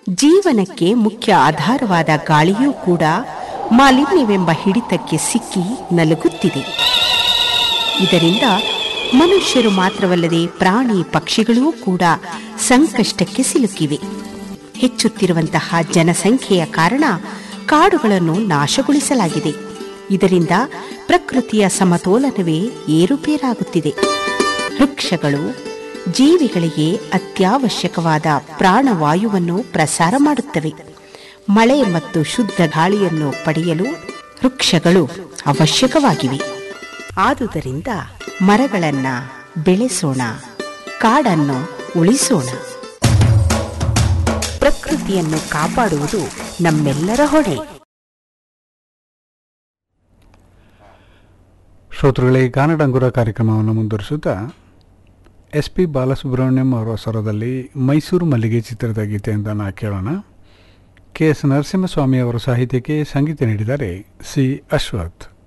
ಜೀವನಕ್ಕೆ ಮುಖ್ಯ ಆಧಾರವಾದ ಗಾಳಿಯೂ ಕೂಡ ಮಾಲಿನ್ಯವೆಂಬ ಹಿಡಿತಕ್ಕೆ ಸಿಕ್ಕಿ ನಲುಗುತ್ತಿದೆ ಇದರಿಂದ ಮನುಷ್ಯರು ಮಾತ್ರವಲ್ಲದೆ ಪ್ರಾಣಿ ಪಕ್ಷಿಗಳೂ ಕೂಡ ಸಂಕಷ್ಟಕ್ಕೆ ಸಿಲುಕಿವೆ ಹೆಚ್ಚುತ್ತಿರುವಂತಹ ಜನಸಂಖ್ಯೆಯ ಕಾರಣ ಕಾಡುಗಳನ್ನು ನಾಶಗೊಳಿಸಲಾಗಿದೆ ಇದರಿಂದ ಪ್ರಕೃತಿಯ ಸಮತೋಲನವೇ ಏರುಪೇರಾಗುತ್ತಿದೆ ವೃಕ್ಷಗಳು ಜೀವಿಗಳಿಗೆ ಅತ್ಯವಶ್ಯಕವಾದ ಪ್ರಾಣವಾಯುವನ್ನು ಪ್ರಸಾರ ಮಾಡುತ್ತವೆ ಮಳೆ ಮತ್ತು ಶುದ್ಧ ಗಾಳಿಯನ್ನು ಪಡೆಯಲು ವೃಕ್ಷಗಳು ಅವಶ್ಯಕವಾಗಿವೆ ಆದುದರಿಂದ ಮರಗಳನ್ನ ಬೆಳೆಸೋಣ ಕಾಡನ್ನು ಉಳಿಸೋಣ ಪ್ರಕೃತಿಯನ್ನು ಕಾಪಾಡುವುದು ನಮ್ಮೆಲ್ಲರ ಹೊಣೆ ಶ್ರೋತೃಗಳೇ ಗಾನಡಂಗುರ ಕಾರ್ಯಕ್ರಮವನ್ನು ಮುಂದುವರಿಸುತ್ತಾ ಎಸ್ ಪಿ ಬಾಲಸುಬ್ರಹ್ಮಣ್ಯಂ ಅವರ ಸ್ವರದಲ್ಲಿ ಮೈಸೂರು ಮಲ್ಲಿಗೆ ಚಿತ್ರದ ಗೀತೆಯಿಂದ ನಾ ಕೇಳೋಣ ಕೆ ಎಸ್ ನರಸಿಂಹಸ್ವಾಮಿ ಅವರ ಸಾಹಿತ್ಯಕ್ಕೆ ಸಂಗೀತ ನೀಡಿದ್ದಾರೆ ಸಿ ಅಶ್ವಥ್